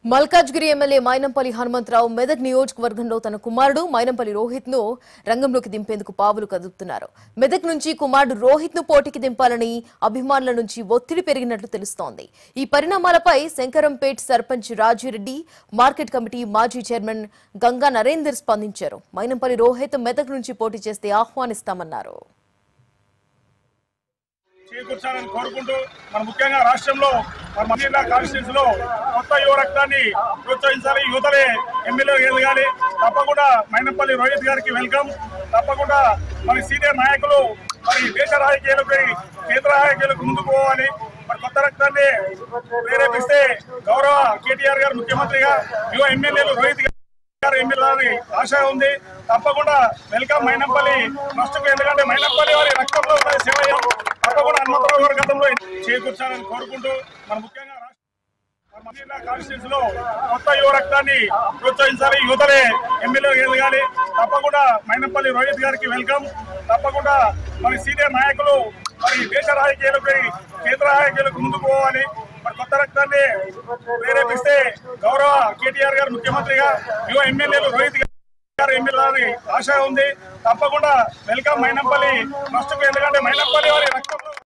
Malkajgiri MLA Mynampally Hanumantha Rao Medak నియోజకవర్గంలో తన కుమారుడు మైనంపల్లి రోహిత్ ను రంగంలోకి దింపేందుకు పావులు కదుపుతున్నారు మెదక్ నుంచి కుమారుడు రోహిత్ ను పోటీకి దింపాలని అభిమానుల నుంచి ఒత్తిడి పెరిగినట్లు తెలుస్తోంది ఈ పరిణామాలపై శంకరంపేట్ సర్పంచ్ రాజిరెడ్డి మార్కెట్ కమిటీ మాజీ చైర్మన్ గంగా నరేందర్ స్పందించారు మైనంపల్లి రోహిత్ మెదక్ నుంచి పోటీ చేస్తే ఆహ్వానిస్తామన్నారు చేకూర్చాలని కోరుకుంటూ మన ముఖ్యంగా రాష్ట్రంలో మన మహిళా కాన్స్టిట్యూన్స్ లో కొత్త యువ రక్తాన్ని ప్రోత్సహించాలి యువతలే ఎమ్మెల్యే ఎదగాలి తప్పకుండా మైనపల్లి రోహిత్ గారికి వెల్కమ్ తప్పకుండా మన సీనియర్ నాయకులు మరి దేశ రాజకీయాలపై కేంద్ర రాజకీయాలకు ముందుకు పోవాలి మరి కొత్త రక్తాన్ని ప్రేరేపిస్తే గౌరవ కేటీఆర్ గారు ముఖ్యమంత్రిగా యువ ఎమ్మెల్యేలు రోహిత్ గారు గారు ఎమ్మెల్యే ఆశ ఉంది తప్పకుండా వెల్కమ్ మైనంపల్లి ట్రస్ట్కు ఎందుకంటే మైనంపల్లి వారి రక్తంలో ఉన్నది సేవయం తప్పకుండా హనుమంతరావు గారి గతంలో చేకూర్చాలని కోరుకుంటూ మన ముఖ్యంగా రాష్ట్ర- మన మహిళా కాన్స్టిట్యూన్స్ లో కొత్త యువ రక్తాన్ని ప్రోత్సహించాలి యువతలే ఎమ్మెల్యే ఎదగాలి తప్పకుండా మైనంపల్లి రోహిత్ గారికి వెల్కమ్ తప్పకుండా మన సీనియర్ నాయకులు మరి దేశ రాజకీయాలపై కేంద్ర రాజకీయాలకు ముందుకు పోవాలి మరి కొత్త రక్తాన్ని ప్రేరేపిస్తే గౌరవ కేటీఆర్ గారు ముఖ్యమంత్రిగా యువ ఎమ్మెల్యేలు రోహిత్ గారు ఎమ్మెల్యే ఆశ ఉంది తప్పకుండా వెల్కమ్ మైనంపల్లి ట్రస్ట్కు ఎందుకంటే మైనంపల్లి వారి రక్తం